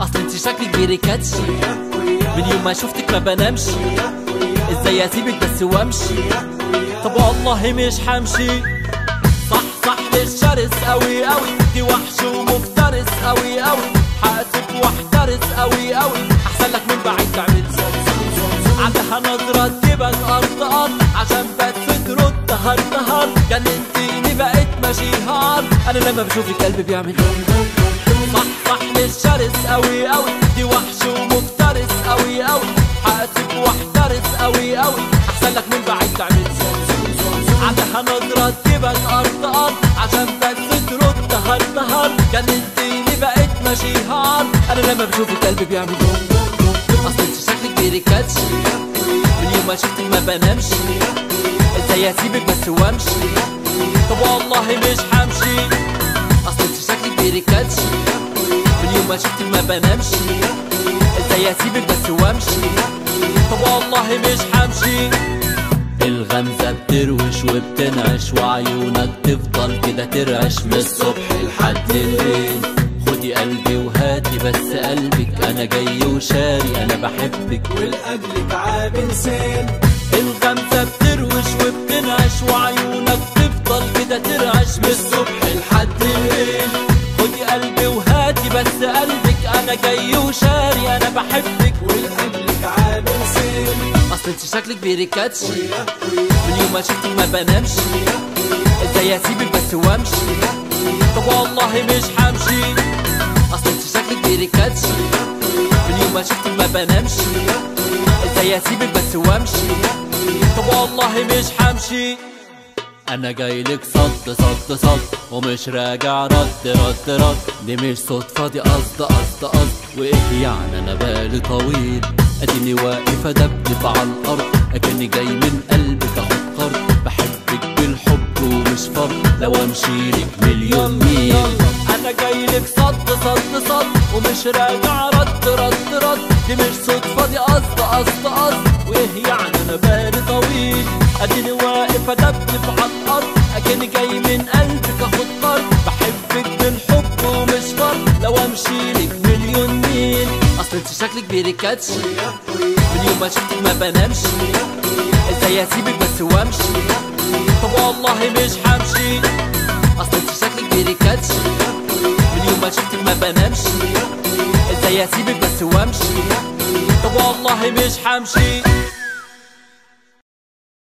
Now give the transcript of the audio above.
اصل انت شكلك بيريكاتشي من يوم ما شفتك ما بنامش ازاي اسيبك بس وامشي طب والله مش حمشي صح صح مش شرس قوي قوي دي وحش ومفترس قوي قوي حاسب واحترس قوي قوي احسن لك من بعيد تعمل عندها نظرة تجيبك أرض أرض عشان بس ترد هر هر جننتيني بقيت ماشي هار أنا لما بشوفك قلبي بيعمل صح صح مش شرس قوي قوي دي وحش ومفترس قوي قوي حاسب واحترس قوي قوي احسن لك من بعيد تعمل عندها نظرة تجيبك أرض أرض عشان بس ترد هر هر جننتيني بقيت ماشي هار أنا لما بشوفك قلبي بيعمل أصل انت شكلك بيريكاتشي من يوم ما شفتك ما بنامش ازاي اسيبك بس وامشي طب والله مش حمشي اصل انت شكلك بيريكاتشي من يوم ما شفتك ما بنامش ازاي اسيبك بس وامشي طب والله مش حمشي الغمزة بتروش وبتنعش وعيونك تفضل كده ترعش من الصبح لحد الليل خدي قلبي وهاتي بس قلبك انا جاي وشاري انا بحبك والقبلك عابن سيل الغمزة بتروش وبتنعش وعيونك تفضل كده ترعش من الصبح لحد الليل خدي قلبي وهاتي بس قلبك انا جاي وشاري انا بحبك والقبلك عابن سيل اصل انت شكلك بيريكاتشي من يوم ما شفتك ما بنامش ازاي اسيبك بس وامشي طب والله مش حمشي اصل انت شكلك بيريكاتشي من يوم ما شفتك ما بنامش ازاي اسيبك بس وامشي طب والله مش حمشي انا جايلك صد صد صد ومش راجع رد رد رد دي مش صدفة دي قصد قصد قصد وايه يعني انا بالي طويل اديني واقف ادبدب على الارض اكني جاي من قلبك اخد قرض بحبك بالحب ومش فرض لو امشي لك مليون ميل انا جايلك صد صد صد ومش راجع رد رد رد دي مش صدفة دي قصد قصد قصد وايه يعني انا بالي طويل اديني واقف ادبدب على الارض اكني جاي من قلبك اخد قرض بحبك بالحب ومش فرض لو امشي لك مليون ميل اصل انت شكلك بيريكاتشي من يوم ما شفتك ما بنامش ازاي اسيبك بس وامشي طب والله مش حمشي اصل انت شكلك بيريكاتشي من يوم ما شفتك ما بنامش ازاي اسيبك بس وامشي طب والله مش حمشي